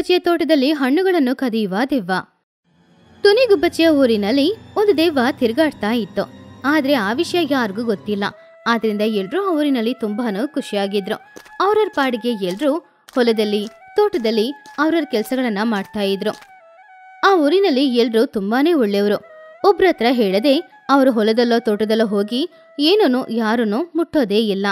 ತುನಿಗುಬ್ಬಚ್ಚಿಯ ತೋಟದಲ್ಲಿ ಹಣ್ಣುಗಳನ್ನು ಕದಿಯುವ ದೆವ್ವ ತುನಿಗುಬ್ಬಚ್ಚಿಯ ಊರಿನಲ್ಲಿ ಒಂದು ದೆವ್ವ ತಿರುಗಾಡ್ತಾ ಇತ್ತು ಆದ್ರೆ ಆ ವಿಷಯ ಯಾರಿಗೂ ಗೊತ್ತಿಲ್ಲ ಆದ್ರಿಂದ ಎಲ್ರೂ ಆ ಊರಿನಲ್ಲಿ ತುಂಬಾನು ಖುಷಿಯಾಗಿದ್ರು ಅವ್ರವ್ರ ಪಾಡಿಗೆ ಎಲ್ರೂ ಹೊಲದಲ್ಲಿ ತೋಟದಲ್ಲಿ ಅವ್ರವ್ರ ಕೆಲಸಗಳನ್ನ ಮಾಡ್ತಾ ಇದ್ರು ಆ ಊರಿನಲ್ಲಿ ಎಲ್ರೂ ತುಂಬಾನೇ ಒಳ್ಳೆಯವರು ಒಬ್ರ ಹತ್ರ ಹೇಳದೆ ಅವರು ಹೊಲದಲ್ಲೋ ತೋಟದಲ್ಲೋ ಹೋಗಿ ಏನೂ ಯಾರನ್ನೂ ಮುಟ್ಟೋದೇ ಇಲ್ಲ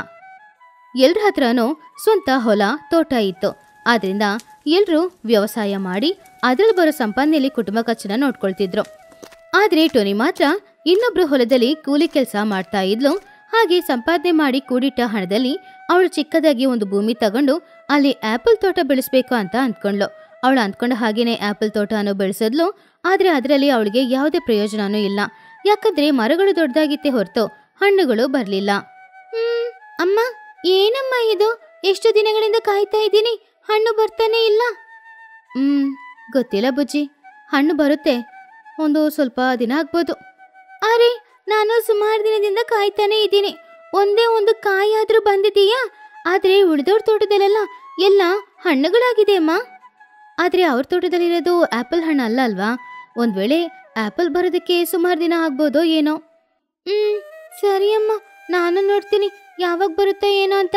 ಎಲ್ರ ಹತ್ರನೂ ಸ್ವಂತ ಹೊಲ ತೋಟ ಇತ್ತು ಆದ್ರಿಂದ ಎಲ್ರೂ ವ್ಯವಸಾಯ ಮಾಡಿ ಅದ್ರಲ್ಲಿ ಬರೋ ಸಂಪಾದನೆಯಲ್ಲಿ ಕುಟುಂಬ ಖರ್ಚನ್ನ ನೋಡ್ಕೊಳ್ತಿದ್ರು ಆದ್ರೆ ಟೋನಿ ಮಾತ್ರ ಇನ್ನೊಬ್ರು ಹೊಲದಲ್ಲಿ ಕೂಲಿ ಕೆಲಸ ಮಾಡ್ತಾ ಇದ್ಲು ಹಾಗೆ ಸಂಪಾದನೆ ಮಾಡಿ ಕೂಡಿಟ್ಟ ಹಣದಲ್ಲಿ ಅವಳು ಚಿಕ್ಕದಾಗಿ ಒಂದು ಭೂಮಿ ತಗೊಂಡು ಅಲ್ಲಿ ಆಪಲ್ ತೋಟ ಬೆಳೆಸ್ಬೇಕು ಅಂತ ಅಂದ್ಕೊಂಡ್ಲು ಅವಳು ಅಂದ್ಕೊಂಡ ಹಾಗೇನೆ ಆಪಲ್ ತೋಟನೂ ಬೆಳೆಸಿದ್ಲು ಆದ್ರೆ ಅದರಲ್ಲಿ ಅವಳಿಗೆ ಯಾವುದೇ ಪ್ರಯೋಜನನೂ ಇಲ್ಲ ಯಾಕಂದ್ರೆ ಮರಗಳು ದೊಡ್ಡದಾಗಿತ್ತೆ ಹೊರತು ಹಣ್ಣುಗಳು ಬರಲಿಲ್ಲ ಹ್ಮ್ ಅಮ್ಮ ಏನಮ್ಮ ಇದು ಎಷ್ಟು ದಿನಗಳಿಂದ ಕಾಯ್ತಾ ಇದ್ದೀನಿ ಹಣ್ಣು ಬರ್ತಾನೆ ಇಲ್ಲ ಹ್ಮ್ ಗೊತ್ತಿಲ್ಲ ಬುಜ್ಜಿ ಹಣ್ಣು ಬರುತ್ತೆ ಒಂದು ಸ್ವಲ್ಪ ದಿನ ಆಗ್ಬೋದು ಅರೆ ನಾನು ಸುಮಾರು ದಿನದಿಂದ ಕಾಯ್ತಾನೆ ಇದ್ದೀನಿ ಒಂದೇ ಒಂದು ಕಾಯಾದ್ರೂ ಬಂದಿದೀಯಾ ಆದ್ರೆ ಉಳಿದವ್ರ ತೋಟದಲ್ಲೆಲ್ಲ ಎಲ್ಲ ಹಣ್ಣುಗಳಾಗಿದೆ ಅಮ್ಮ ಆದ್ರೆ ಅವ್ರ ತೋಟದಲ್ಲಿರೋದು ಆಪಲ್ ಹಣ್ಣು ಅಲ್ಲ ಅಲ್ವಾ ಒಂದ್ ವೇಳೆ ಆಪಲ್ ಬರೋದಕ್ಕೆ ಸುಮಾರು ದಿನ ಆಗ್ಬೋದೋ ಏನೋ ಹ್ಮ್ ಸರಿ ಅಮ್ಮ ನಾನು ನೋಡ್ತೀನಿ ಯಾವಾಗ ಬರುತ್ತೋ ಏನೋ ಅಂತ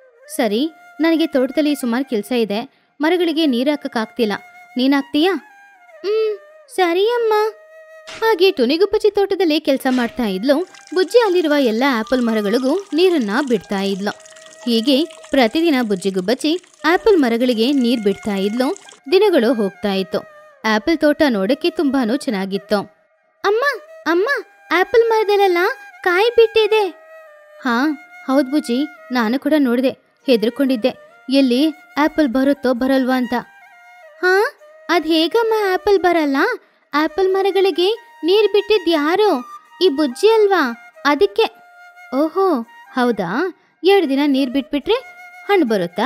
ಸರಿ ನನಗೆ ತೋಟದಲ್ಲಿ ಸುಮಾರು ಕೆಲಸ ಇದೆ ಮರಗಳಿಗೆ ನೀರು ಹಾಕಕ್ಕಾಗ್ತಿಲ್ಲ ನೀನ್ ಹಾಕ್ತೀಯಾ ಹ್ಮ್ ಸರಿ ಅಮ್ಮ ಹಾಗೆ ಟುನಿಗುಪ್ಪಚ್ಚಿ ತೋಟದಲ್ಲಿ ಕೆಲಸ ಮಾಡ್ತಾ ಇದ್ಲು ಬುಜ್ಜಿ ಅಲ್ಲಿರುವ ಎಲ್ಲ ಆಪಲ್ ಮರಗಳಿಗೂ ನೀರನ್ನ ಬಿಡ್ತಾ ಇದ್ಲು ಹೀಗೆ ಪ್ರತಿದಿನ ಬುಜ್ಜಿ ಗುಬ್ಬಚ್ಚಿ ಆಪಲ್ ಮರಗಳಿಗೆ ನೀರ್ ಬಿಡ್ತಾ ಇದ್ಲು ದಿನಗಳು ಹೋಗ್ತಾ ಇತ್ತು ಆಪಲ್ ತೋಟ ನೋಡಕ್ಕೆ ತುಂಬಾನು ಚೆನ್ನಾಗಿತ್ತು ಅಮ್ಮ ಅಮ್ಮ ಆಪಲ್ ಮರದಲ್ಲೆಲ್ಲ ಕಾಯಿ ಬಿಟ್ಟಿದೆ ಹಾ ಹೌದ್ ಬುಜ್ಜಿ ನಾನು ಕೂಡ ನೋಡಿದೆ ಹೆದರ್ಕೊಂಡಿದ್ದೆ ಎಲ್ಲಿ ಆಪಲ್ ಬರುತ್ತೋ ಬರಲ್ವಾ ಅಂತ ಹಾ ಅದ್ ಹೇಗಮ್ಮ ಆಪಲ್ ಬರಲ್ಲ ಆಪಲ್ ಮರಗಳಿಗೆ ನೀರ್ ಬಿಟ್ಟಿದ್ ಯಾರು ಈ ಬುಜ್ಜಿ ಅಲ್ವಾ ಅದಕ್ಕೆ ಓಹೋ ಹೌದಾ ಎರಡು ದಿನ ನೀರ್ ಬಿಟ್ಬಿಟ್ರೆ ಹಣ್ಣು ಬರುತ್ತಾ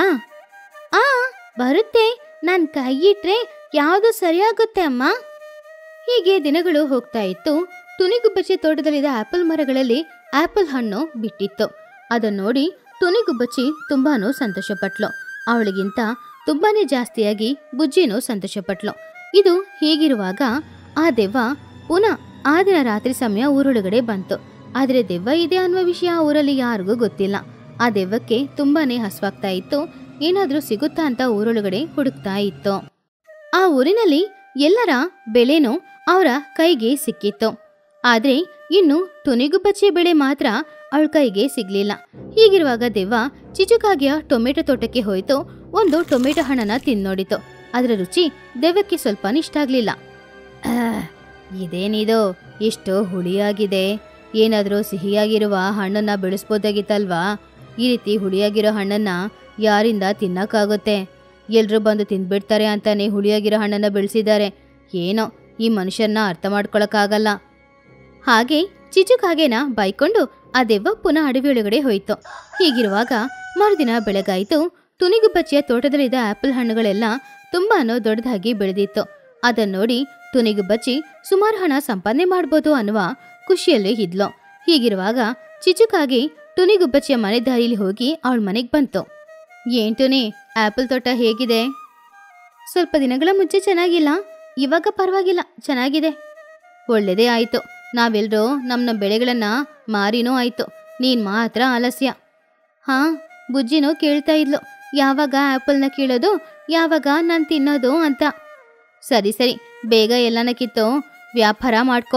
ಆ ಬರುತ್ತೆ ನಾನ್ ಕೈ ಇಟ್ರೆ ಯಾವುದು ಸರಿಯಾಗುತ್ತೆ ಅಮ್ಮ ಹೀಗೆ ದಿನಗಳು ಹೋಗ್ತಾ ಇತ್ತು ತುನಿಗುಬ್ಬಚ್ಚಿ ತೋಟದಲ್ಲಿದ್ದ ಆಪಲ್ ಮರಗಳಲ್ಲಿ ಆಪಲ್ ಹಣ್ಣು ಬಿಟ್ಟಿತ್ತು ಅದನ್ನ ನೋಡಿ ತುನಿಗುಬ್ಬಚ್ಚಿ ತುಂಬಾನು ಸಂತೋಷಪಟ್ಲು ಅವಳಿಗಿಂತ ತುಂಬಾನೇ ಜಾಸ್ತಿಯಾಗಿ ಬುಜ್ಜಿನೂ ಸಂತೋಷಪಟ್ಲು ಇದು ಹೀಗಿರುವಾಗ ಆ ದೆವ್ವ ಪುನಃ ಆ ದಿನ ರಾತ್ರಿ ಸಮಯ ಊರೊಳಗಡೆ ಬಂತು ಆದ್ರೆ ದೆವ್ವ ಇದೆ ಅನ್ನುವ ವಿಷಯ ಆ ಊರಲ್ಲಿ ಯಾರಿಗೂ ಗೊತ್ತಿಲ್ಲ ಆ ದೆವ್ವಕ್ಕೆ ತುಂಬಾನೇ ಹಸ್ವಾಗ್ತಾ ಇತ್ತು ಏನಾದ್ರೂ ಸಿಗುತ್ತಾ ಅಂತ ಊರೊಳಗಡೆ ಹುಡುಕ್ತಾ ಇತ್ತು ಆ ಊರಿನಲ್ಲಿ ಎಲ್ಲರ ಬೆಳೆನೂ ಅವರ ಕೈಗೆ ಸಿಕ್ಕಿತ್ತು ಆದ್ರೆ ಇನ್ನು ತುನಿಗುಬ್ಬಚ್ಚಿ ಬೆಳೆ ಮಾತ್ರ ಅವಳ ಕೈಗೆ ಸಿಗ್ಲಿಲ್ಲ ಹೀಗಿರುವಾಗ ದೆವ್ವ ಚಿಚುಕಾಗಿಯ ಟೊಮೆಟೊ ತೋಟಕ್ಕೆ ಹೋಯ್ತು ಒಂದು ಟೊಮೆಟೊ ಹಣ್ಣನ್ನ ತಿನ್ನೋಡಿತು ಅದರ ರುಚಿ ದೆವ್ವಕ್ಕೆ ಸ್ವಲ್ಪ ಇಷ್ಟ ಆಗ್ಲಿಲ್ಲ ಆಹ್, ಇದೇನಿದು ಎಷ್ಟು ಹುಳಿಯಾಗಿದೆ ಏನಾದ್ರೂ ಸಿಹಿಯಾಗಿರುವ ಹಣ್ಣನ್ನ ಬೆಳೆಸ್ಬೋದಾಗಿತ್ತಲ್ವಾ ಈ ರೀತಿ ಹುಳಿಯಾಗಿರೋ ಹಣ್ಣನ್ನ ಯಾರಿಂದ ತಿನ್ನಕ್ಕಾಗುತ್ತೆ ಎಲ್ರೂ ಬಂದು ತಿಂದ್ಬಿಡ್ತಾರೆ ಅಂತಾನೆ ಹುಳಿಯಾಗಿರೋ ಹಣ್ಣನ್ನ ಬೆಳೆಸಿದ್ದಾರೆ ಏನೋ ಈ ಮನುಷ್ಯರನ್ನ ಅರ್ಥ ಮಾಡ್ಕೊಳಕ್ಕಾಗಲ್ಲ ಹಾಗೆ ಚಿಚುಕಾಗೆನ ಬೈಕೊಂಡು ಆ ದೆವ್ವ ಪುನಃ ಅಡವಿಯೊಳಗಡೆ ಹೋಯ್ತು ಹೀಗಿರುವಾಗ ಮರುದಿನ ಬೆಳಗಾಯಿತು ತುನಿಗುಬ್ಬಚ್ಚಿಯ ತೋಟದಲ್ಲಿದ್ದ ಆಪಲ್ ಹಣ್ಣುಗಳೆಲ್ಲ ತುಂಬಾನು ದೊಡ್ಡದಾಗಿ ಬೆಳೆದಿತ್ತು ಅದನ್ನ ನೋಡಿ ತುನಿಗುಬ್ಬಚ್ಚಿ ಸುಮಾರು ಹಣ ಸಂಪಾದನೆ ಮಾಡ್ಬೋದು ಅನ್ನುವ ಖುಷಿಯಲ್ಲಿ ಇದ್ಲು ಹೀಗಿರುವಾಗ ಚಿಚುಕಾಗಿ ತುನಿಗುಬ್ಬಚ್ಚಿಯ ಮನೆ ದಾರಿಲಿ ಹೋಗಿ ಅವಳ ಮನೆಗೆ ಬಂತು ಏನ್ ಟುನಿ ಆಪಲ್ ತೋಟ ಹೇಗಿದೆ ಸ್ವಲ್ಪ ದಿನಗಳ ಮುಂಚೆ ಚೆನ್ನಾಗಿಲ್ಲ ಇವಾಗ ಪರವಾಗಿಲ್ಲ ಚೆನ್ನಾಗಿದೆ ಒಳ್ಳೇದೇ ಆಯ್ತು ನಾವೆಲ್ಲರೂ ನಮ್ಮ ನಮ್ಮ ಬೆಳೆಗಳನ್ನ ಮಾರಿನೂ ಆಯ್ತು ನೀನ್ ಮಾತ್ರ ಆಲಸ್ಯ ಹಾ ಬುಜ್ಜಿನೂ ಕೇಳ್ತಾ ಇದ್ಲು ಯಾವಾಗ ಆಪಲ್ನ ಕೀಳೋದು ಯಾವಾಗ ನಾನು ತಿನ್ನೋದು ಅಂತ ಸರಿ ಸರಿ ಬೇಗ ಎಲ್ಲನ ಕಿತ್ತು ವ್ಯಾಪಾರ ಮಾಡ್ಕೋ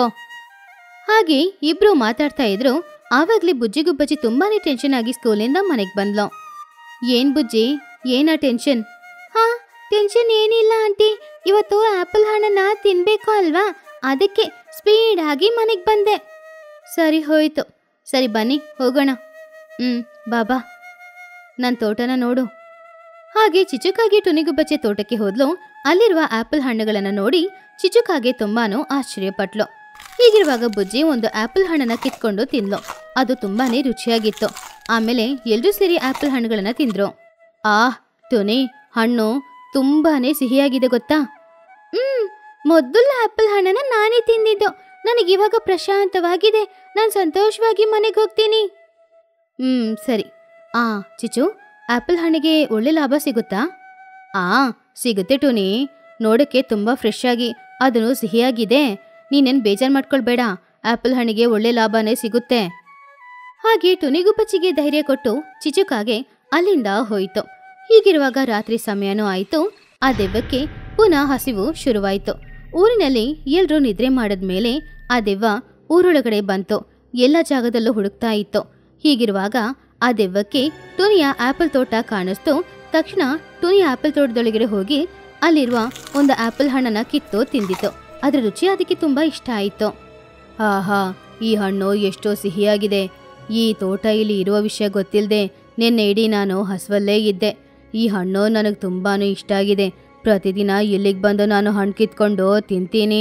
ಹಾಗೆ ಇಬ್ರು ಮಾತಾಡ್ತಾ ಇದ್ರು ಆವಾಗ್ಲೇ ಬುಜ್ಜಿಗುಬ್ಬಜ್ಜಿ ತುಂಬಾನೇ ಟೆನ್ಷನ್ ಆಗಿ ಸ್ಕೂಲಿಂದ ಮನೆಗೆ ಬಂದ್ಲು ಏನ್ ಬುಜ್ಜಿ ಏನಾ ಟೆನ್ಷನ್ ಹಾ ಟೆನ್ಷನ್ ಏನಿಲ್ಲ ಆಂಟಿ ಇವತ್ತು ಆಪಲ್ ಹಣ್ಣನ್ನ ತಿನ್ಬೇಕು ಅಲ್ವಾ ಅದಕ್ಕೆ ಸ್ಪೀಡ್ ಆಗಿ ಮನೆಗೆ ಬಂದೆ ಸರಿ ಹೋಯ್ತು ಸರಿ ಬನ್ನಿ ಹೋಗೋಣ ಹ್ಮ್ ಬಾಬಾ ನನ್ನ ತೋಟನ ನೋಡು ಹಾಗೆ ಚಿಚುಕಾಗಿ ಟುನಿಗುಬ್ಬಚ್ಚೆ ತೋಟಕ್ಕೆ ಹೋದ್ಲು ಅಲ್ಲಿರುವ ಆಪಲ್ ಹಣ್ಣುಗಳನ್ನ ನೋಡಿ ಚಿಚುಕಾಗೆ ತುಂಬಾನು ಆಶ್ಚರ್ಯಪಟ್ಲು ಹೀಗಿರುವಾಗ ಬುಜ್ಜಿ ಒಂದು ಆಪಲ್ ಹಣ್ಣನ್ನ ಕಿತ್ಕೊಂಡು ತಿಂದ್ಲು ಅದು ತುಂಬಾನೇ ರುಚಿಯಾಗಿತ್ತು ಆಮೇಲೆ ಎಲ್ರೂ ಸೇರಿ ಆಪಲ್ ಹಣ್ಣುಗಳನ್ನ ತಿಂದ್ರು ಆಹ್ ಟುನಿ ಹಣ್ಣು ತುಂಬಾನೇ ಸಿಹಿಯಾಗಿದೆ ಗೊತ್ತಾ ಹ್ಮ್ ಮೊದಲ ಆಪಲ್ ಹಣ್ಣನ್ನ ನಾನೇ ತಿಂದಿದ್ದು ನನಗಿವಾಗ ಪ್ರಶಾಂತವಾಗಿದೆ ನಾನು ಸಂತೋಷವಾಗಿ ಮನೆಗೆ ಹೋಗ್ತೀನಿ ಹ್ಮ್ ಸರಿ ಆ ಚಿಚು ಆಪಲ್ ಹಣ್ಣಿಗೆ ಒಳ್ಳೆ ಲಾಭ ಸಿಗುತ್ತಾ ಆ ಸಿಗುತ್ತೆ ಟುನಿ ನೋಡಕ್ಕೆ ತುಂಬಾ ಫ್ರೆಶ್ ಆಗಿ ಅದನ್ನು ಸಿಹಿಯಾಗಿದೆ ನೀನೇನ್ ಬೇಜಾರ್ ಮಾಡ್ಕೊಳ್ಬೇಡ ಆಪಲ್ ಹಣ್ಣಿಗೆ ಒಳ್ಳೆ ಲಾಭನೇ ಸಿಗುತ್ತೆ ಹಾಗೆ ಟುನಿಗುಬ್ಬಚ್ಚಿಗೆ ಧೈರ್ಯ ಕೊಟ್ಟು ಚಿಚುಕಾಗೆ ಅಲ್ಲಿಂದ ಹೋಯಿತು ಹೀಗಿರುವಾಗ ರಾತ್ರಿ ಸಮಯನೂ ಆಯಿತು ಆ ದೆವ್ವಕ್ಕೆ ಪುನಃ ಹಸಿವು ಶುರುವಾಯಿತು ಊರಿನಲ್ಲಿ ಎಲ್ರೂ ನಿದ್ರೆ ಮಾಡಿದ್ಮೇಲೆ ಆ ದೆವ್ವ ಊರೊಳಗಡೆ ಬಂತು ಎಲ್ಲ ಜಾಗದಲ್ಲೂ ಹುಡುಕ್ತಾ ಇತ್ತು ಹೀಗಿರುವಾಗ ಆ ದೆವ್ವಕ್ಕೆ ಟುನಿಯ ಆಪಲ್ ತೋಟ ಕಾಣಿಸ್ತು ತಕ್ಷಣ ಟುನಿಯ ಆಪಲ್ ತೋಟದೊಳಗಡೆ ಹೋಗಿ ಅಲ್ಲಿರುವ ಒಂದು ಆಪಲ್ ಹಣ್ಣನ್ನ ಕಿತ್ತು ತಿಂದಿತ್ತು ಅದ್ರ ರುಚಿ ಅದಕ್ಕೆ ತುಂಬಾ ಇಷ್ಟ ಆಯಿತು ಆಹಾ ಈ ಹಣ್ಣು ಎಷ್ಟೋ ಸಿಹಿಯಾಗಿದೆ ಈ ತೋಟ ಇಲ್ಲಿ ಇರುವ ವಿಷಯ ಗೊತ್ತಿಲ್ಲದೆ ನಿನ್ನೆ ಇಡೀ ನಾನು ಹಸುವಲ್ಲೇ ಇದ್ದೆ ಈ ಹಣ್ಣು ನನಗೆ ತುಂಬಾನು ಇಷ್ಟ ಆಗಿದೆ ಪ್ರತಿದಿನ ಇಲ್ಲಿಗೆ ಬಂದು ನಾನು ಹಣ್ಣು ಕಿತ್ಕೊಂಡು ತಿಂತೀನಿ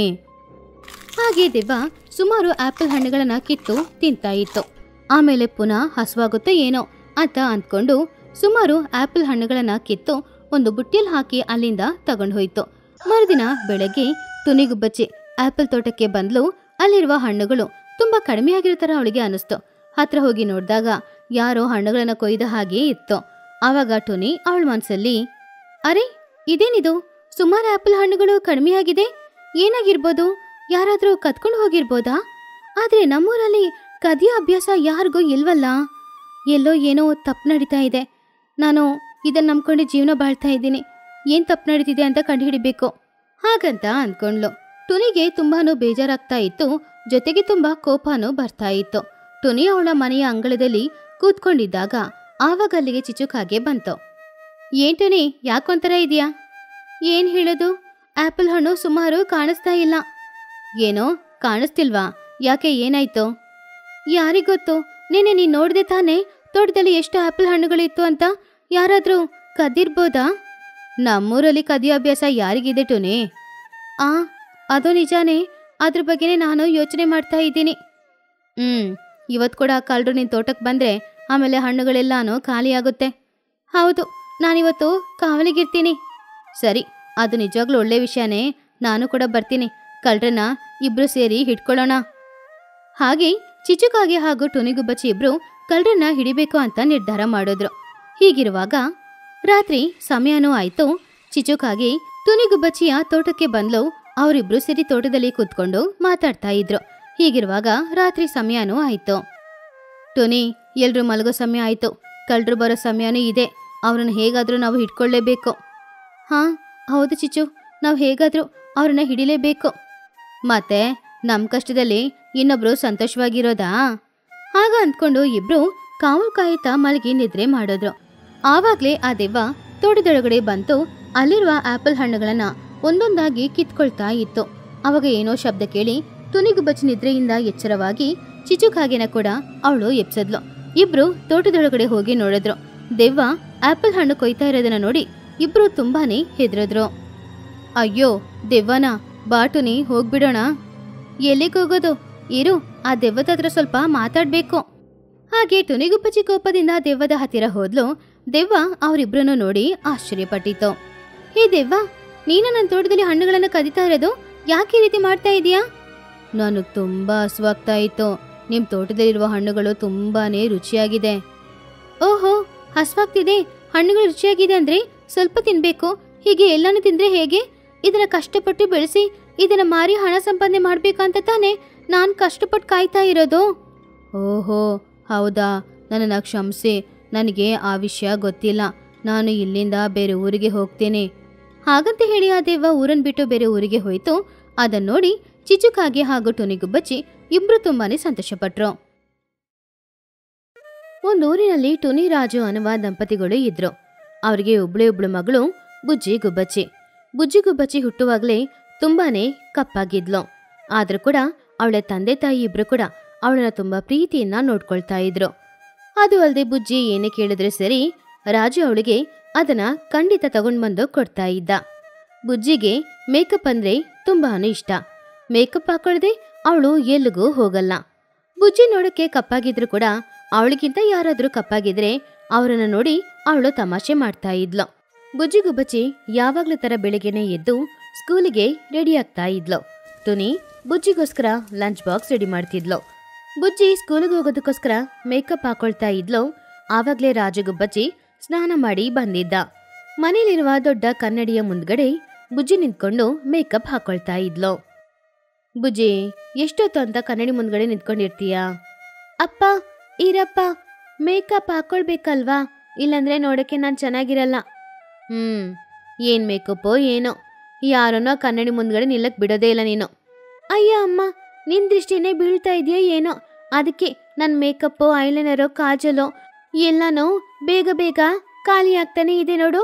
ಹಾಗೆ ದೆವ್ವ ಸುಮಾರು ಆಪಲ್ ಹಣ್ಣುಗಳನ್ನ ಕಿತ್ತು ತಿಂತಾ ಇತ್ತು ಆಮೇಲೆ ಪುನಃ ಹಸುವಾಗುತ್ತೋ ಏನೋ ಅಂತ ಅಂದ್ಕೊಂಡು ಸುಮಾರು ಆಪಲ್ ಹಣ್ಣುಗಳನ್ನ ಕಿತ್ತು ಒಂದು ಬುಟ್ಟಿಯಲ್ಲಿ ಹಾಕಿ ಅಲ್ಲಿಂದ ತಗೊಂಡು ಹೋಯ್ತು ಮರುದಿನ ಬೆಳಗ್ಗೆ ತುನಿಗುಬ್ಬಚ್ಚಿ ಆಪಲ್ ತೋಟಕ್ಕೆ ಬಂದ್ಲು ಅಲ್ಲಿರುವ ಹಣ್ಣುಗಳು ತುಂಬಾ ಕಡಿಮೆ ಆಗಿರೋ ತರ ಅವಳಿಗೆ ಅನಿಸ್ತು ಹತ್ರ ಹೋಗಿ ನೋಡಿದಾಗ ಯಾರೋ ಹಣ್ಣುಗಳನ್ನ ಕೊಯ್ದ ಹಾಗೆ ಇತ್ತು ಆವಾಗ ಟುನಿ ಅವಳ ಮನ್ಸಲ್ಲಿ ಅರೆ ಇದೇನಿದು ಸುಮಾರು ಆಪಲ್ ಹಣ್ಣುಗಳು ಕಡಿಮೆ ಆಗಿದೆ ಏನಾಗಿರ್ಬೋದು ಯಾರಾದ್ರೂ ಕತ್ಕೊಂಡು ಹೋಗಿರ್ಬೋದಾ ಆದ್ರೆ ನಮ್ಮೂರಲ್ಲಿ ಕದಿಯೋ ಅಭ್ಯಾಸ ಯಾರಿಗೂ ಇಲ್ವಲ್ಲ ಎಲ್ಲೋ ಏನೋ ತಪ್ಪು ನಡೀತಾ ಇದೆ ನಾನು ಇದನ್ನ ನಂಬ್ಕೊಂಡು ಜೀವನ ಬಾಳ್ತಾ ಇದ್ದೀನಿ ಏನ್ ತಪ್ಪು ನಡೀತಿದೆ ಅಂತ ಕಂಡುಹಿಡಿಬೇಕು ಹಾಗಂತ ಅಂದ್ಕೊಂಡ್ಲು ಟುನಿಗೆ ತುಂಬಾನು ಬೇಜಾರಾಗ್ತಾ ಇತ್ತು ಜೊತೆಗೆ ತುಂಬಾ ಕೋಪನೂ ಬರ್ತಾ ಇತ್ತು ಟುನಿ ಅವಳ ಮನೆಯ ಅಂಗಳದಲ್ಲಿ ಕೂತ್ಕೊಂಡಿದ್ದಾಗ ಆವಾಗ ಅಲ್ಲಿಗೆ ಚಿಚುಕಾಗೆ ಬಂತು ಏನ್ ಟುನಿ ಯಾಕೊಂಥರ ಇದೆಯಾ ಏನ್ ಹೇಳೋದು ಆಪಲ್ ಹಣ್ಣು ಸುಮಾರು ಕಾಣಿಸ್ತಾ ಇಲ್ಲ ಏನೋ ಕಾಣಿಸ್ತಿಲ್ವಾ ಯಾಕೆ ಏನಾಯ್ತು ಯಾರಿಗೊತ್ತು ನೆನೆ ನೀನ್ ನೋಡ್ದೆ ತಾನೇ ತೋಟದಲ್ಲಿ ಎಷ್ಟು ಆಪಲ್ ಹಣ್ಣುಗಳಿತ್ತು ಅಂತ ಯಾರಾದ್ರೂ ಕದ್ದಿರ್ಬೋದಾ ನಮ್ಮೂರಲ್ಲಿ ಕದಿಯೋ ಅಭ್ಯಾಸ ಯಾರಿಗಿದೆ ಟುನಿ ಆ ಅದು ನಿಜಾನೇ ಅದ್ರ ಬಗ್ಗೆನೇ ನಾನು ಯೋಚನೆ ಮಾಡ್ತಾ ಇದ್ದೀನಿ ಹ್ಮ್ ಇವತ್ತು ಕೂಡ ಕಳ್ಳರು ನಿನ್ ತೋಟಕ್ಕೆ ಬಂದ್ರೆ ಆಮೇಲೆ ಹಣ್ಣುಗಳೆಲ್ಲಾನು ಖಾಲಿಯಾಗುತ್ತೆ ಹೌದು ನಾನಿವತ್ತು ಕಾವಲಿಗಿರ್ತೀನಿ ಸರಿ ಅದು ನಿಜವಾಗ್ಲೂ ಒಳ್ಳೆ ವಿಷಯನೇ ನಾನು ಕೂಡ ಬರ್ತೀನಿ ಕಳ್ಳರನ್ನ ಇಬ್ರು ಸೇರಿ ಹಿಡ್ಕೊಳ್ಳೋಣ ಹಾಗೆ ಚಿಚುಕಾಗೆ ಹಾಗೂ ಟುನಿಗುಬ್ಬಚ್ಚಿ ಇಬ್ರು ಕಳ್ಳರನ್ನ ಹಿಡಿಬೇಕು ಅಂತ ನಿರ್ಧಾರ ಮಾಡಿದ್ರು ಹೀಗಿರುವಾಗ ರಾತ್ರಿ ಸಮಯನೂ ಆಯ್ತು ಚಿಚುಕಾಗಿ ತುನಿಗುಬ್ಬಚ್ಚಿಯ ತೋಟಕ್ಕೆ ಬಂದ್ಲು ಅವರಿಬ್ರು ಸೇರಿ ತೋಟದಲ್ಲಿ ಕೂತ್ಕೊಂಡು ಮಾತಾಡ್ತಾ ಇದ್ರು ಹೀಗಿರುವಾಗ ರಾತ್ರಿ ಸಮಯನೂ ಆಯ್ತು ಟುನಿ ಎಲ್ರು ಮಲಗೋ ಸಮಯ ಆಯ್ತು ಕಳ್ಳರು ಬರೋ ಸಮಯನೂ ಇದೆ ಅವ್ರನ್ನ ಹೇಗಾದ್ರೂ ನಾವು ಹಿಡ್ಕೊಳ್ಳೇಬೇಕು ಹಾ ಹೌದು ಚಿಚ್ಚು ನಾವು ಹೇಗಾದ್ರೂ ಅವ್ರನ್ನ ಹಿಡಿಲೇಬೇಕು ಮತ್ತೆ ನಮ್ಮ ಕಷ್ಟದಲ್ಲಿ ಇನ್ನೊಬ್ರು ಸಂತೋಷವಾಗಿರೋದಾ ಹಾಗ ಅಂದ್ಕೊಂಡು ಇಬ್ರು ಕಾವಲು ಕಾಯುತ್ತಾ ಮಲಗಿ ನಿದ್ರೆ ಮಾಡಿದ್ರು ಆವಾಗ್ಲೇ ಆ ದೆವ್ವ ತೋಟದೊಳಗಡೆ ಬಂತು ಅಲ್ಲಿರುವ ಆಪಲ್ ಹಣ್ಣುಗಳನ್ನ ಒಂದೊಂದಾಗಿ ಕಿತ್ಕೊಳ್ತಾ ಇತ್ತು ಅವಾಗ ಏನೋ ಶಬ್ದ ಕೇಳಿ ತುನಿಗುಬ್ಬಚ್ಚಿ ನಿದ್ರೆಯಿಂದ ಎಚ್ಚರವಾಗಿ ಚಿಚುಕಾಗೆನ ಕೂಡ ಅವಳು ಎಪ್ಸದ್ಲು ಇಬ್ರು ತೋಟದೊಳಗಡೆ ಹೋಗಿ ನೋಡಿದ್ರು ದೆವ್ವ ಆಪಲ್ ಹಣ್ಣು ಕೊಯ್ತಾ ಇರೋದನ್ನ ನೋಡಿ ಇಬ್ರು ತುಂಬಾನೇ ಹೆದರಿದ್ರು ಅಯ್ಯೋ ದೆವ್ವನ ಬಾಟುನಿ ಹೋಗ್ಬಿಡೋಣ ಎಲ್ಲಿಗೆ ಹೋಗೋದು ಇರು ಆ ದೆವ್ವದ ಹತ್ರ ಸ್ವಲ್ಪ ಮಾತಾಡ್ಬೇಕು ಹಾಗೆ ಟುನಿಗುಪ್ಪಚ್ಚಿ ಕೋಪದಿಂದ ದೆವ್ವದ ಹತ್ತಿರ ಹೋದ್ಲು ದೆವ್ವ ಅವರಿಬ್ರನ್ನು ನೋಡಿ ಆಶ್ಚರ್ಯಪಟ್ಟಿತ್ತು ಹೇ ದೆವ್ವ ನೀನು ನನ್ನ ತೋಟದಲ್ಲಿ ಹಣ್ಣುಗಳನ್ನು ಕದಿತಾ ಇರೋದು ಯಾಕೆ ಈ ರೀತಿ ಮಾಡ್ತಾ ಇದೀಯಾ ನನಗೆ ತುಂಬಾ ಹಸುವಾಗ್ತಾ ಇತ್ತು ನಿಮ್ ತೋಟದಲ್ಲಿರುವ ಹಣ್ಣುಗಳು ತುಂಬಾನೇ ರುಚಿಯಾಗಿದೆ ಓಹೋ ಹಸ್ವಾಗ್ತಿದೆ ಹಣ್ಣುಗಳು ರುಚಿಯಾಗಿದೆ ಅಂದ್ರೆ ಸ್ವಲ್ಪ ತಿನ್ಬೇಕು ಹೀಗೆ ಎಲ್ಲಾನು ತಿಂದ್ರೆ ಹೇಗೆ ಇದನ್ನ ಕಷ್ಟಪಟ್ಟು ಬೆಳೆಸಿ ಇದನ್ನ ಮಾರಿ ಹಣ ಸಂಪಾದನೆ ಮಾಡ್ಬೇಕಂತ ತಾನೇ ನಾನ್ ಕಷ್ಟಪಟ್ಟು ಕಾಯ್ತಾ ಇರೋದು ಓಹೋ ಹೌದಾ ನನ್ನನ್ನು ಕ್ಷಮಿಸಿ ನನಗೆ ಆ ವಿಷಯ ಗೊತ್ತಿಲ್ಲ ನಾನು ಇಲ್ಲಿಂದ ಬೇರೆ ಊರಿಗೆ ಹೋಗ್ತೇನೆ ಹಾಗಂತ ಹೇಳಿ ಆ ದೆವ್ವ ಊರನ್ ಬಿಟ್ಟು ಬೇರೆ ಊರಿಗೆ ಹೋಯ್ತು ಅದನ್ನ ನೋಡಿ ಚಿಚುಕಾಗೆ ಹಾಗೂ ಟುನಿಗುಬ್ಬಚ್ಚಿ ಇಬ್ರು ತುಂಬಾನೇ ಸಂತೋಷಪಟ್ರು ಒಂದೂರಿನಲ್ಲಿ ಟುನಿ ರಾಜು ಅನ್ನುವ ದಂಪತಿಗಳು ಇದ್ರು ಅವರಿಗೆ ಒಬ್ಳೆ ಒಬ್ಳು ಮಗಳು ಬುಜ್ಜಿ ಗುಬ್ಬಚ್ಚಿ ಬುಜ್ಜಿ ಗುಬ್ಬಚ್ಚಿ ಹುಟ್ಟುವಾಗಲೇ ತುಂಬಾನೇ ಕಪ್ಪಾಗಿದ್ಲು ಆದ್ರೂ ಕೂಡ ಅವಳ ತಂದೆ ತಾಯಿ ಇಬ್ರು ಕೂಡ ಅವಳನ್ನ ತುಂಬಾ ಪ್ರೀತಿಯನ್ನ ನೋಡ್ಕೊಳ್ತಾ ಇದ್ರು ಅದು ಅಲ್ಲದೆ ಬುಜ್ಜಿ ಏನೇ ಕೇಳಿದ್ರೆ ಸರಿ ರಾಜು ಅವಳಿಗೆ ಅದನ್ನ ಖಂಡಿತ ತಗೊಂಡ್ ಬಂದು ಕೊಡ್ತಾ ಇದ್ದ ಬುಜ್ಜಿಗೆ ಮೇಕಪ್ ಅಂದ್ರೆ ತುಂಬಾನು ಇಷ್ಟ ಮೇಕಪ್ ಹಾಕೊಳ್ದೆ ಅವಳು ಎಲ್ಲಿಗೂ ಹೋಗಲ್ಲ ಬುಜ್ಜಿ ನೋಡಕ್ಕೆ ಕಪ್ಪಾಗಿದ್ರು ಕೂಡ ಅವಳಿಗಿಂತ ಯಾರಾದ್ರೂ ಕಪ್ಪಾಗಿದ್ರೆ ಅವರನ್ನ ನೋಡಿ ಅವಳು ತಮಾಷೆ ಮಾಡ್ತಾ ಇದ್ಲು ಬುಜ್ಜಿ ಗುಬ್ಬಚ್ಚಿ ಯಾವಾಗ್ಲೂ ತರ ಬೆಳಿಗ್ಗೆನೆ ಎದ್ದು ಸ್ಕೂಲಿಗೆ ರೆಡಿ ಆಗ್ತಾ ಇದ್ಲು ತುನಿ ಬುಜ್ಜಿಗೋಸ್ಕರ ಲಂಚ್ ಬಾಕ್ಸ್ ರೆಡಿ ಮಾಡ್ತಿದ್ಲು ಬುಜ್ಜಿ ಸ್ಕೂಲಿಗೆ ಹೋಗೋದಕ್ಕೋಸ್ಕರ ಮೇಕಪ್ ಹಾಕೊಳ್ತಾ ಇದ್ಲು ಆವಾಗ್ಲೇ ರಾಜಗುಬ್ಬಚ್ಚಿ ಸ್ನಾನ ಮಾಡಿ ಬಂದಿದ್ದ ಮನೇಲಿರುವ ದೊಡ್ಡ ಕನ್ನಡಿಯ ಮುಂದ್ಗಡೆ ಬುಜ್ಜಿ ನಿಂತ್ಕೊಂಡು ಮೇಕಪ್ ಹಾಕೊಳ್ತಾ ಇದ್ಲು ಬುಜ್ಜಿ ಎಷ್ಟೊತ್ತು ಅಂತ ಕನ್ನಡಿ ಮುಂದ್ಗಡೆ ನಿಂತ್ಕೊಂಡಿರ್ತೀಯಾ ಅಪ್ಪ ಇರಪ್ಪ ಮೇಕಪ್ ಹಾಕೊಳ್ಬೇಕಲ್ವಾ ಇಲ್ಲಾಂದ್ರೆ ನೋಡಕ್ಕೆ ನಾನು ಚೆನ್ನಾಗಿರಲ್ಲ ಹ್ಮ್ ಏನ್ ಮೇಕಪ್ಪೋ ಏನೋ ಯಾರನ್ನೋ ಕನ್ನಡಿ ಮುಂದ್ಗಡೆ ನಿಲ್ಲಕ್ ಬಿಡೋದೇ ಇಲ್ಲ ನೀನು ಅಯ್ಯ ಅಮ್ಮ ನಿನ್ ದೃಷ್ಟಿನೇ ಬೀಳ್ತಾ ಇದೆಯೋ ಏನೋ ಅದಕ್ಕೆ ನನ್ನ ಮೇಕಪ್ಪು ಐಲೈನರೋ ಕಾಜಲೋ ಎಲ್ಲನೂ ಬೇಗ ಬೇಗ ಖಾಲಿ ಆಗ್ತಾನೆ ಇದೆ ನೋಡು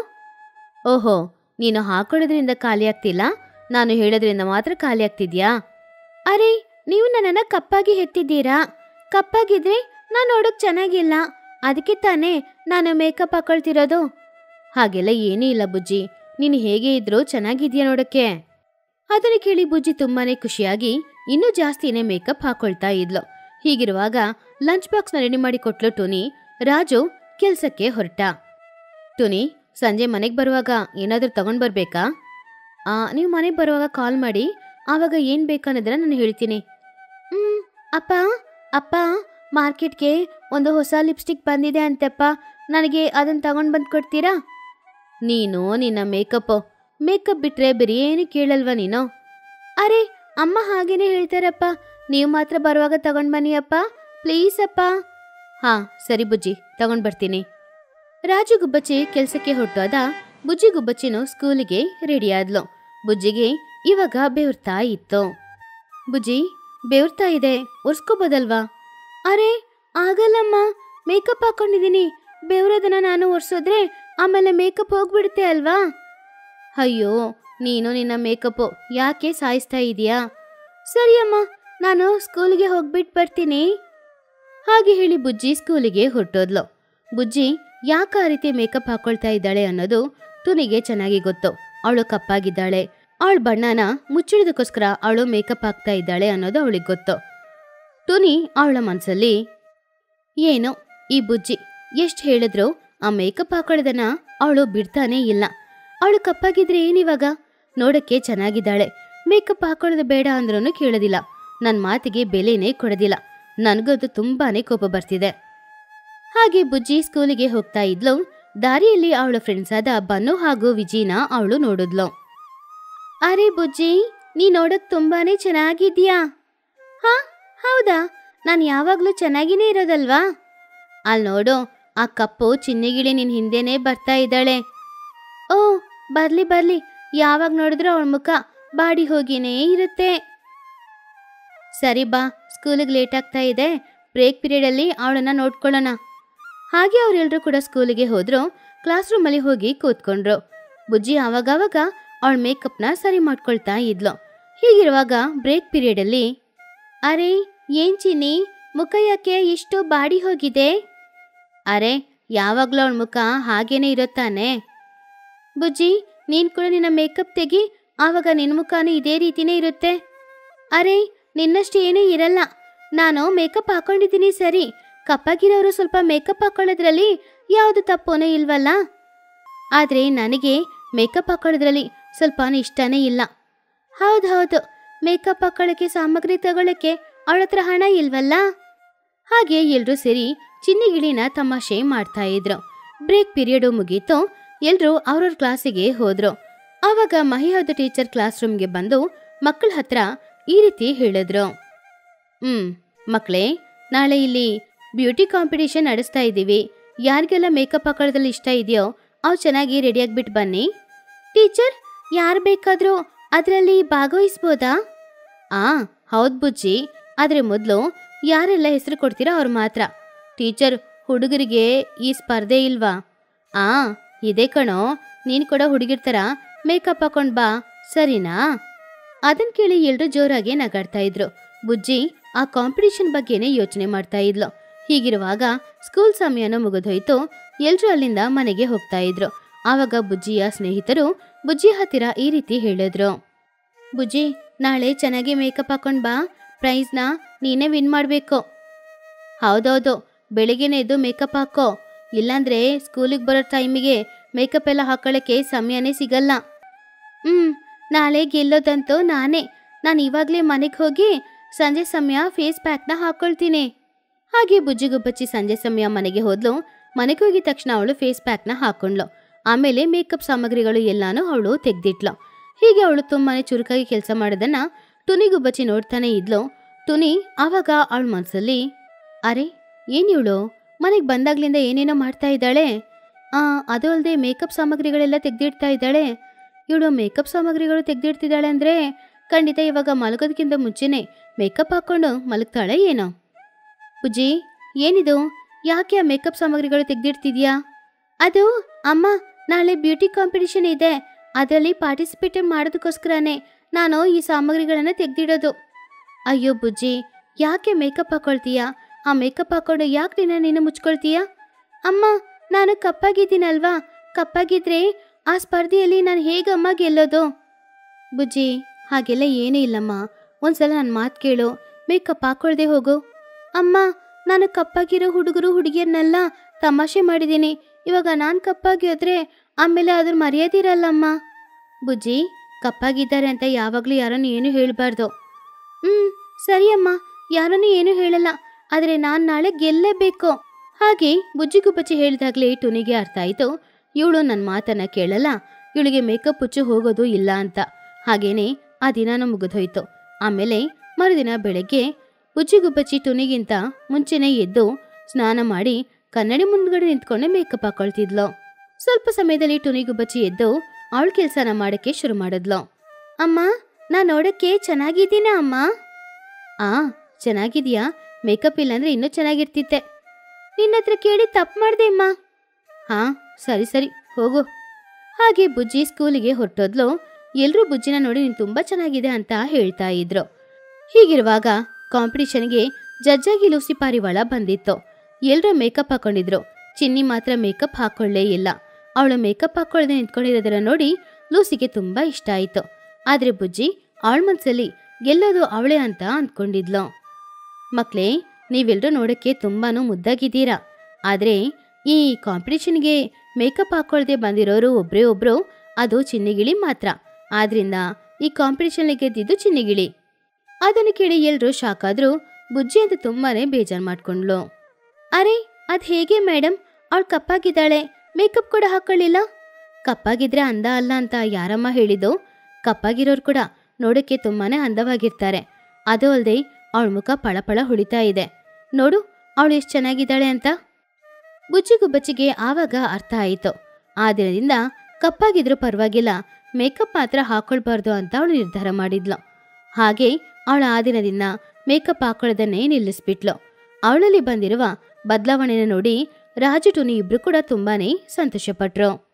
ಓಹೋ ನೀನು ಹಾಕೊಳ್ಳೋದ್ರಿಂದ ಖಾಲಿ ಆಗ್ತಿಲ್ಲ ನಾನು ಹೇಳೋದ್ರಿಂದ ಮಾತ್ರ ಖಾಲಿ ಆಗ್ತಿದ್ಯಾ ಅರೆ ನೀವು ನನ್ನನ್ನ ಕಪ್ಪಾಗಿ ಹೆತ್ತಿದ್ದೀರಾ ಕಪ್ಪಾಗಿದ್ರೆ ನಾನು ನೋಡೋಕ್ ಚೆನ್ನಾಗಿಲ್ಲ ಅದಕ್ಕೆ ತಾನೇ ನಾನು ಮೇಕಪ್ ಹಾಕೊಳ್ತಿರೋದು ಹಾಗೆಲ್ಲ ಏನೂ ಇಲ್ಲ ಬುಜ್ಜಿ ನೀನು ಹೇಗೆ ಇದ್ರೂ ಚೆನ್ನಾಗಿದ್ಯಾ ನೋಡಕ್ಕೆ ಅದನ್ನು ಕೇಳಿ ಬುಜ್ಜಿ ತುಂಬಾನೇ ಖುಷಿಯಾಗಿ ಇನ್ನೂ ಜಾಸ್ತಿನೇ ಮೇಕಪ್ ಹಾಕೊಳ್ತಾ ಇದ್ಲು ಹೀಗಿರುವಾಗ ಲಂಚ್ ಬಾಕ್ಸ್ನ ರೆಡಿ ಮಾಡಿ ಕೊಟ್ಲು ಟುನಿ ರಾಜು ಕೆಲ್ಸಕ್ಕೆ ಹೊರಟ ಟುನಿ ಸಂಜೆ ಮನೆಗೆ ಬರುವಾಗ ಏನಾದರೂ ತಗೊಂಡ್ ಬರ್ಬೇಕಾ ಆ ನೀವು ಮನೆಗೆ ಬರುವಾಗ ಕಾಲ್ ಮಾಡಿ ಆವಾಗ ಏನು ಬೇಕನ್ನೋದನ್ನ ನಾನು ಹೇಳ್ತೀನಿ ಹ್ಮ್ ಅಪ್ಪ ಅಪ್ಪ ಮಾರ್ಕೆಟ್ಗೆ ಒಂದು ಹೊಸ ಲಿಪ್ಸ್ಟಿಕ್ ಬಂದಿದೆ ಅಂತೆಪ್ಪ ನನಗೆ ಅದನ್ನ ತಗೊಂಡ್ ಬಂದು ಕೊಡ್ತೀರಾ ನೀನು ನಿನ್ನ ಮೇಕಪ್ ಮೇಕಪ್ ಬಿಟ್ರೆ ಬೇರೆ ಏನು ಕೇಳಲ್ವಾ ನೀನು ಅರೆ ಅಮ್ಮ ಹಾಗೇನೆ ಹೇಳ್ತಾರಪ್ಪ ನೀವು ಮಾತ್ರ ಬರುವಾಗ ತಗೊಂಡ್ ಬನ್ನಿ ಅಪ್ಪ ಪ್ಲೀಸ್ ಅಪ್ಪ ಹಾ ಸರಿ ಬುಜ್ಜಿ ತಗೊಂಡ್ ಬರ್ತೀನಿ ರಾಜು ಗುಬ್ಬಚ್ಚಿ ಕೆಲ್ಸಕ್ಕೆ ಹೊರಟೋದ ಬುಜ್ಜಿ ಗುಬ್ಬಚ್ಚಿನೂ ಸ್ಕೂಲಿಗೆ ರೆಡಿ ಆದ್ಲು ಬುಜ್ಜಿಗೆ ಇವಾಗ ಬೆವರ್ತಾ ಇತ್ತು ಬುಜ್ಜಿ ಬೆವರ್ತಾ ಇದೆ ಒರ್ಸ್ಕೋಬೋದಲ್ವಾ ಅರೆ ಆಗಲ್ಲಮ್ಮ ಮೇಕಪ್ ಹಾಕೊಂಡಿದೀನಿ ಬೆವರೋದನ್ನ ನಾನು ಒರ್ಸೋದ್ರೆ ಆಮೇಲೆ ಮೇಕಪ್ ಹೋಗ್ಬಿಡುತ್ತೆ ಅಲ್ವಾ ಅಯ್ಯೋ ನೀನು ನಿನ್ನ ಮೇಕಪ್ಪು ಯಾಕೆ ಸಾಯಿಸ್ತಾ ಇದೀಯಾ ಸರಿ ಅಮ್ಮ ನಾನು ಸ್ಕೂಲಿಗೆ ಹೋಗ್ಬಿಟ್ಟು ಬರ್ತೀನಿ ಹಾಗೆ ಹೇಳಿ ಬುಜ್ಜಿ ಸ್ಕೂಲಿಗೆ ಹೊರಟೋದ್ಲು ಬುಜ್ಜಿ ಯಾಕೆ ಆ ರೀತಿ ಮೇಕಪ್ ಹಾಕೊಳ್ತಾ ಇದ್ದಾಳೆ ಅನ್ನೋದು ತುನಿಗೆ ಚೆನ್ನಾಗಿ ಗೊತ್ತು ಅವಳು ಕಪ್ಪಾಗಿದ್ದಾಳೆ ಅವಳ ಬಣ್ಣನ ಮುಚ್ಚಿಡೋದಕ್ಕೋಸ್ಕರ ಅವಳು ಮೇಕಪ್ ಹಾಕ್ತಾ ಇದ್ದಾಳೆ ಅನ್ನೋದು ಅವಳಿಗೆ ಗೊತ್ತು ಟುನಿ ಅವಳ ಮನಸ್ಸಲ್ಲಿ ಏನೋ ಈ ಬುಜ್ಜಿ ಎಷ್ಟು ಹೇಳಿದ್ರು ಆ ಮೇಕಪ್ ಹಾಕೊಳ್ಳೋದನ್ನ ಅವಳು ಬಿಡ್ತಾನೇ ಇಲ್ಲ ಅವಳು ಕಪ್ಪಾಗಿದ್ರೆ ಏನಿವಾಗ ನೋಡಕ್ಕೆ ಚೆನ್ನಾಗಿದ್ದಾಳೆ ಮೇಕಪ್ ಹಾಕೊಳ್ಳೋದು ಬೇಡ ಅಂದ್ರೂ ಕೇಳೋದಿಲ್ಲ ನನ್ನ ಮಾತಿಗೆ ಬೆಲೆನೇ ಕೊಡೋದಿಲ್ಲ ನನಗಂತೂ ತುಂಬಾನೇ ಕೋಪ ಬರ್ತಿದೆ ಹಾಗೆ ಬುಜ್ಜಿ ಸ್ಕೂಲಿಗೆ ಹೋಗ್ತಾ ಇದ್ಲು ದಾರಿಯಲ್ಲಿ ಅವಳ ಫ್ರೆಂಡ್ಸ್ ಆದ ಬನ್ನು ಹಾಗೂ ವಿಜಿನ ಅವಳು ನೋಡಿದ್ಲು ಅರೆ ಬುಜ್ಜಿ ನೀ ನೋಡಕ್ ತುಂಬಾನೇ ಚೆನ್ನಾಗಿದ್ಯಾ ಹಾ ಹೌದಾ ನಾನು ಯಾವಾಗ್ಲೂ ಚೆನ್ನಾಗಿನೇ ಇರೋದಲ್ವಾ ಅಲ್ಲಿ ನೋಡು ಆ ಕಪ್ಪು ಚಿನ್ನಿಗಿಳಿ ನಿನ್ ಹಿಂದೆನೇ ಬರ್ತಾ ಇದ್ದಾಳೆ ಓ ಬರ್ಲಿ ಬರ್ಲಿ ಯಾವಾಗ ನೋಡಿದ್ರೂ ಅವಳ ಮುಖ ಬಾಡಿ ಹೋಗಿನೇ ಇರುತ್ತೆ ಸರಿ ಬಾ ಸ್ಕೂಲಿಗೆ ಲೇಟ್ ಆಗ್ತಾ ಇದೆ ಬ್ರೇಕ್ ಪೀರಿಯಡಲ್ಲಿ ಅವಳನ್ನ ನೋಡ್ಕೊಳ್ಳೋಣ ಹಾಗೆ ಅವರೆಲ್ಲರೂ ಕೂಡ ಸ್ಕೂಲಿಗೆ ಹೋದ್ರು ಕ್ಲಾಸ್ ರೂಮಲ್ಲಿ ಹೋಗಿ ಕೂತ್ಕೊಂಡ್ರು ಬುಜ್ಜಿ ಆವಾಗವಾಗ ಅವಳ ಮೇಕಪ್ನ ಸರಿ ಮಾಡ್ಕೊಳ್ತಾ ಇದ್ಲು ಹೀಗಿರುವಾಗ ಬ್ರೇಕ್ ಪೀರಿಯಡಲ್ಲಿ ಅರೆ ಏನ್ ಚಿನ್ನಿ ಮುಖ ಯಾಕೆ ಇಷ್ಟು ಬಾಡಿ ಹೋಗಿದೆ ಅರೆ ಯಾವಾಗಲೂ ಅವಳ ಮುಖ ಹಾಗೇನೆ ಇರುತ್ತಾನೆ ಬುಜ್ಜಿ ನೀನ್ ಕೂಡ ನಿನ್ನ ಮೇಕಪ್ ತೆಗಿ ಆವಾಗ ನಿನ್ನ ಮುಖನೂ ಇದೇ ರೀತಿನೇ ಇರುತ್ತೆ ಅರೆ ನಿನ್ನಷ್ಟು ಏನೂ ಇರಲ್ಲ ನಾನು ಮೇಕಪ್ ಹಾಕೊಂಡಿದ್ದೀನಿ ಸರಿ ಕಪ್ಪಾಗಿರೋರು ಸ್ವಲ್ಪ ಮೇಕಪ್ ಹಾಕೊಳ್ಳೋದ್ರಲ್ಲಿ ಯಾವುದು ತಪ್ಪೋನೂ ಇಲ್ವಲ್ಲ ಆದರೆ ನನಗೆ ಮೇಕಪ್ ಹಾಕೊಳ್ಳೋದ್ರಲ್ಲಿ ಸ್ವಲ್ಪ ಇಷ್ಟನೇ ಇಲ್ಲ ಹೌದು ಹೌದು ಮೇಕಪ್ ಹಾಕೊಳ್ಳೋಕ್ಕೆ ಸಾಮಗ್ರಿ ತಗೊಳ್ಳೋಕ್ಕೆ ಅವಳ ಹತ್ರ ಹಣ ಇಲ್ವಲ್ಲ ಹಾಗೆ ಎಲ್ರೂ ಸೇರಿ ಚಿನ್ನಿಗಿಳಿನ ತಮಾಷೆ ಮಾಡ್ತಾ ಇದ್ರು ಬ್ರೇಕ್ ಪೀರಿಯಡು ಮುಗೀತು ಎಲ್ರೂ ಅವ್ರವ್ರ ಕ್ಲಾಸಿಗೆ ಹೋದ್ರು ಆವಾಗ ಮಹಿಯಾದ ಟೀಚರ್ ಕ್ಲಾಸ್ ರೂಮ್ಗೆ ಬಂದು ಮಕ್ಕಳ ಹತ್ರ ಈ ರೀತಿ ಹೇಳಿದ್ರು ಹ್ಮ್ ಮಕ್ಕಳೇ ನಾಳೆ ಇಲ್ಲಿ ಬ್ಯೂಟಿ ಕಾಂಪಿಟೇಷನ್ ನಡೆಸ್ತಾ ಇದ್ದೀವಿ ಯಾರಿಗೆಲ್ಲ ಮೇಕಪ್ ಹಾಕೊಳ್ಳೋದ್ರಲ್ಲಿ ಇಷ್ಟ ಇದೆಯೋ ಅವು ಚೆನ್ನಾಗಿ ರೆಡಿಯಾಗ್ಬಿಟ್ಟು ಬನ್ನಿ ಟೀಚರ್ ಯಾರು ಬೇಕಾದರೂ ಅದರಲ್ಲಿ ಭಾಗವಹಿಸ್ಬೋದಾ ಆ ಹೌದು ಬುಜ್ಜಿ ಆದರೆ ಮೊದಲು ಯಾರೆಲ್ಲ ಹೆಸರು ಕೊಡ್ತೀರೋ ಅವ್ರು ಮಾತ್ರ ಟೀಚರ್ ಹುಡುಗರಿಗೆ ಈ ಸ್ಪರ್ಧೆ ಇಲ್ವಾ ಆ ಇದೆ ಕಣೋ ನೀನು ಕೂಡ ಹುಡುಗಿರ್ ಥರ ಮೇಕಪ್ ಹಾಕೊಂಡ್ ಬಾ ಸರಿನಾ ಅದನ್ ಕೇಳಿ ಎಲ್ರೂ ಜೋರಾಗಿ ನಗಾಡ್ತಾ ಇದ್ರು ಬುಜ್ಜಿ ಆ ಕಾಂಪಿಟಿಷನ್ ಬಗ್ಗೆನೇ ಯೋಚನೆ ಮಾಡ್ತಾ ಇದ್ಲು ಹೀಗಿರುವಾಗ ಸ್ಕೂಲ್ ಸಮಯನೂ ಮುಗಿದೋಯ್ತು ಎಲ್ರೂ ಅಲ್ಲಿಂದ ಮನೆಗೆ ಹೋಗ್ತಾ ಇದ್ರು ಆವಾಗ ಬುಜ್ಜಿಯ ಸ್ನೇಹಿತರು ಬುಜ್ಜಿ ಹತ್ತಿರ ಈ ರೀತಿ ಹೇಳಿದ್ರು ಬುಜ್ಜಿ ನಾಳೆ ಚೆನ್ನಾಗಿ ಮೇಕಪ್ ಹಾಕೊಂಡ್ ಬಾ ಪ್ರೈಸ್ನ ನೀನೇ ವಿನ್ ಮಾಡಬೇಕು ಹೌದೌದು ಬೆಳಿಗ್ಗೆನೇ ಎದ್ದು ಮೇಕಪ್ ಹಾಕೋ ಇಲ್ಲಾಂದ್ರೆ ಸ್ಕೂಲಿಗೆ ಬರೋ ಟೈಮಿಗೆ ಮೇಕಪ್ ಎಲ್ಲ ಹಾಕೊಳ್ಳೋಕ್ಕೆ ಸಮಯನೇ ಸಿಗಲ್ಲ ಹ್ಮ್ ನಾಳೆ ಗೆಲ್ಲೋದಂತೂ ನಾನೇ ನಾನು ಇವಾಗಲೇ ಮನೆಗೆ ಹೋಗಿ ಸಂಜೆ ಸಮಯ ಫೇಸ್ ಪ್ಯಾಕ್ನ ಹಾಕೊಳ್ತೀನಿ ಹಾಗೆ ಬುಜ್ಜಿಗುಬ್ಬಚ್ಚಿ ಸಂಜೆ ಸಮಯ ಮನೆಗೆ ಹೋದ್ಲು ಮನೆಗೆ ಹೋಗಿದ ತಕ್ಷಣ ಅವಳು ಫೇಸ್ ಪ್ಯಾಕ್ನ ಹಾಕೊಂಡ್ಲು ಆಮೇಲೆ ಮೇಕಪ್ ಸಾಮಗ್ರಿಗಳು ಎಲ್ಲಾನು ಅವಳು ತೆಗ್ದಿಟ್ಲು ಹೀಗೆ ಅವಳು ತುಂಬಾನೇ ಚುರುಕಾಗಿ ಕೆಲಸ ಮಾಡೋದನ್ನ ಟುನಿಗುಬ್ಬಚ್ಚಿ ನೋಡ್ತಾನೆ ಇದ್ಲು ಟುನಿ ಆವಾಗ ಅವಳ ಮನಸ್ಸಲ್ಲಿ ಅರೆ ಏನಿವಳು ಮನೆಗೆ ಬಂದಾಗ್ಲಿಂದ ಏನೇನೋ ಮಾಡ್ತಾ ಇದ್ದಾಳೆ ಆ ಅದು ಅಲ್ಲದೆ ಮೇಕಪ್ ಸಾಮಗ್ರಿಗಳೆಲ್ಲ ತೆಗ್ದಿಡ್ತಾ ಇದ್ದಾಳೆ ಇವಳು ಮೇಕಪ್ ಸಾಮಗ್ರಿಗಳು ತೆಗ್ದಿಡ್ತಿದ್ದಾಳೆ ಅಂದ್ರೆ ಖಂಡಿತ ಇವಾಗ ಮಲಗೋದಕ್ಕಿಂತ ಮುಂಚೆನೆ ಮೇಕಪ್ ಹಾಕೊಂಡು ಮಲಗ್ತಾಳೆ ಏನೋ ಪುಜ್ಜಿ ಏನಿದು ಯಾಕೆ ಆ ಮೇಕಪ್ ಸಾಮಗ್ರಿಗಳು ತೆಗ್ದಿಡ್ತಿದ್ಯಾ ಅದು ಅಮ್ಮ ನಾಳೆ ಬ್ಯೂಟಿ ಕಾಂಪಿಟಿಷನ್ ಇದೆ ಅದರಲ್ಲಿ ಪಾರ್ಟಿಸಿಪೇಟ್ ಮಾಡೋದಕ್ಕೋಸ್ಕರನೇ ನಾನು ಈ ಸಾಮಗ್ರಿಗಳನ್ನು ತೆಗ್ದಿಡೋದು ಅಯ್ಯೋ ಬುಜ್ಜಿ ಯಾಕೆ ಮೇಕಪ್ ಹಾಕೊಳ್ತೀಯಾ ಆ ಮೇಕಪ್ ಹಾಕೊಂಡು ಯಾಕೆ ನಿನ್ನ ನೀನು ಮುಚ್ಕೊಳ್ತೀಯಾ ಅಮ್ಮ ನಾನು ಕಪ್ಪಾಗಿದ್ದೀನಲ್ವಾ ಕಪ್ಪಾಗಿದ್ರೆ ಆ ಸ್ಪರ್ಧೆಯಲ್ಲಿ ನಾನು ಹೇಗಮ್ಮ ಗೆಲ್ಲೋದು ಬುಜ್ಜಿ ಹಾಗೆಲ್ಲ ಏನೂ ಇಲ್ಲಮ್ಮ ಒಂದ್ಸಲ ನನ್ನ ಮಾತು ಕೇಳು ಮೇಕಪ್ ಹಾಕೊಳ್ದೆ ಹೋಗು ಅಮ್ಮ ನಾನು ಕಪ್ಪಾಗಿರೋ ಹುಡುಗರು ಹುಡುಗಿಯರನ್ನೆಲ್ಲ ತಮಾಷೆ ಮಾಡಿದ್ದೀನಿ ಇವಾಗ ನಾನು ಕಪ್ಪಾಗಿ ಹೋದ್ರೆ ಆಮೇಲೆ ಅದ್ರ ಮರ್ಯಾದೆ ಇರಲ್ಲಮ್ಮ ಬುಜ್ಜಿ ಕಪ್ಪಾಗಿದ್ದಾರೆ ಅಂತ ಯಾವಾಗಲೂ ಯಾರನ್ನು ಏನು ಹೇಳಬಾರ್ದು ಹ್ಞೂ ಸರಿ ಅಮ್ಮ ಯಾರನ್ನು ಏನು ಹೇಳಲ್ಲ ಆದರೆ ನಾನು ನಾಳೆ ಗೆಲ್ಲೇಬೇಕು ಹಾಗೆ ಬುಜ್ಜಿ ಗುಬ್ಬಚ್ಚಿ ಹೇಳಿದಾಗಲೇ ಟುನಿಗೆ ಅರ್ಥ ಆಯಿತು ಇವಳು ನನ್ನ ಮಾತನ್ನ ಕೇಳಲ್ಲ ಇವಳಿಗೆ ಮೇಕಪ್ ಹುಚ್ಚು ಹೋಗೋದು ಇಲ್ಲ ಅಂತ ಹಾಗೇನೆ ಆ ದಿನಾನು ಮುಗಿದೋಯ್ತು ಆಮೇಲೆ ಮರುದಿನ ಬೆಳಗ್ಗೆ ಬುಜ್ಜಿ ಗುಬ್ಬಚ್ಚಿ ಟುನಿಗಿಂತ ಮುಂಚೆನೇ ಎದ್ದು ಸ್ನಾನ ಮಾಡಿ ಕನ್ನಡಿ ಮುಂದ್ಗಡೆ ನಿಂತ್ಕೊಂಡೆ ಮೇಕಪ್ ಹಾಕೊಳ್ತಿದ್ಲು ಸ್ವಲ್ಪ ಸಮಯದಲ್ಲಿ ಟುನಿ ಗುಬ್ಬಚ್ಚಿ ಎದ್ದು ಅವಳ ಕೆಲಸನ ಮಾಡಕ್ಕೆ ಶುರು ಮಾಡಿದ್ಲು ಅಮ್ಮ ನಾ ನೋಡಕ್ಕೆ ಚೆನ್ನಾಗಿದ್ದೀನಾ ಅಮ್ಮ ಆ ಚೆನ್ನಾಗಿದ್ಯಾ ಮೇಕಪ್ ಇಲ್ಲಾಂದ್ರೆ ಇನ್ನೂ ಚೆನ್ನಾಗಿರ್ತಿತ್ತೆ ನಿನ್ನ ಹತ್ರ ಕೇಳಿ ತಪ್ಪು ಮಾಡ್ದೆ ಅಮ್ಮ ಹಾ ಸರಿ ಸರಿ ಹೋಗು ಹಾಗೆ ಬುಜ್ಜಿ ಸ್ಕೂಲಿಗೆ ಹೊರಟೋದ್ಲು ಎಲ್ರೂ ಬುಜ್ಜಿನ ನೋಡಿ ನೀನು ತುಂಬಾ ಚೆನ್ನಾಗಿದೆ ಅಂತ ಹೇಳ್ತಾ ಇದ್ರು ಹೀಗಿರುವಾಗ ಕಾಂಪಿಟಿಷನ್ಗೆ ಜಜ್ಜಾಗಿ ಲೂಸಿ ಪಾರಿವಾಳ ಬಂದಿತ್ತು ಎಲ್ರೂ ಮೇಕಪ್ ಹಾಕೊಂಡಿದ್ರು ಚಿನ್ನಿ ಮಾತ್ರ ಮೇಕಪ್ ಹಾಕೊಳ್ಳೇ ಇಲ್ಲ ಅವಳು ಮೇಕಪ್ ಹಾಕೊಳ್ಳದೆ ನಿಂತ್ಕೊಂಡಿರೋದನ್ನ ನೋಡಿ ಲೂಸಿಗೆ ತುಂಬಾ ಇಷ್ಟ ಆಯಿತು ಆದ್ರೆ ಬುಜ್ಜಿ ಅವಳ ಮನ್ಸಲ್ಲಿ ಗೆಲ್ಲೋದು ಅವಳೇ ಅಂತ ಅಂದ್ಕೊಂಡಿದ್ಲು ಮಕ್ಳೇ ನೀವೆಲ್ಲರೂ ನೋಡಕ್ಕೆ ತುಂಬಾನು ಮುದ್ದಾಗಿದ್ದೀರಾ ಆದ್ರೆ ಈ ಕಾಂಪಿಟಿಷನ್ಗೆ ಮೇಕಪ್ ಹಾಕೊಳ್ದೆ ಬಂದಿರೋರು ಒಬ್ರೇ ಒಬ್ರು ಅದು ಚಿನ್ನಿಗಿಳಿ ಮಾತ್ರ ಆದ್ರಿಂದ ಈ ಕಾಂಪಿಟಿಷನ್ ಗೆದ್ದಿದ್ದು ಚಿನ್ನಿಗಿಳಿ ಅದನ್ನು ಕೇಳಿ ಎಲ್ರೂ ಶಾಕ್ ಆದ್ರು ಬುಜ್ಜಿ ಅಂತ ತುಂಬಾನೇ ಬೇಜಾರ್ ಮಾಡ್ಕೊಂಡ್ಲು ಅರೆ ಅದ್ ಹೇಗೆ ಮೇಡಮ್ ಅವಳು ಕಪ್ಪಾಗಿದ್ದಾಳೆ ಮೇಕಪ್ ಕೂಡ ಹಾಕೊಳ್ಳಿಲ್ಲ ಕಪ್ಪಾಗಿದ್ರೆ ಅಂದ ಅಲ್ಲ ಅಂತ ಯಾರಮ್ಮ ಹೇಳಿದ್ದು ಕಪ್ಪಾಗಿರೋರು ಕೂಡ ನೋಡಕ್ಕೆ ತುಂಬಾನೇ ಅಂದವಾಗಿರ್ತಾರೆ ಅದು ಅಲ್ಲದೆ ಅವಳ ಮುಖ ಪಳಪಳ ಹೊಳಿತಾ ಇದೆ ನೋಡು ಅವಳು ಎಷ್ಟು ಚೆನ್ನಾಗಿದ್ದಾಳೆ ಅಂತ ಬುಜ್ಜಿ ಗುಬ್ಬಚ್ಚಿಗೆ ಆವಾಗ ಅರ್ಥ ಆಯಿತು ಆ ದಿನದಿಂದ ಕಪ್ಪಾಗಿದ್ರೂ ಪರವಾಗಿಲ್ಲ ಮೇಕಪ್ ಮಾತ್ರ ಹಾಕೊಳ್ಬಾರ್ದು ಅಂತ ಅವಳು ನಿರ್ಧಾರ ಮಾಡಿದ್ಲು ಹಾಗೆ ಅವಳು ಆ ದಿನದಿಂದ ಮೇಕಪ್ ಹಾಕೊಳ್ಳೋದನ್ನೇ ನಿಲ್ಲಿಸ್ಬಿಟ್ಲು ಅವಳಲ್ಲಿ ಬಂದಿರುವ ಬದಲಾವಣೆನ ನೋಡಿ ರಾಜು ಟುನಿ ಇಬ್ರು ಕೂಡ ತುಂಬಾನೇ ಸಂತೋಷಪಟ್ರು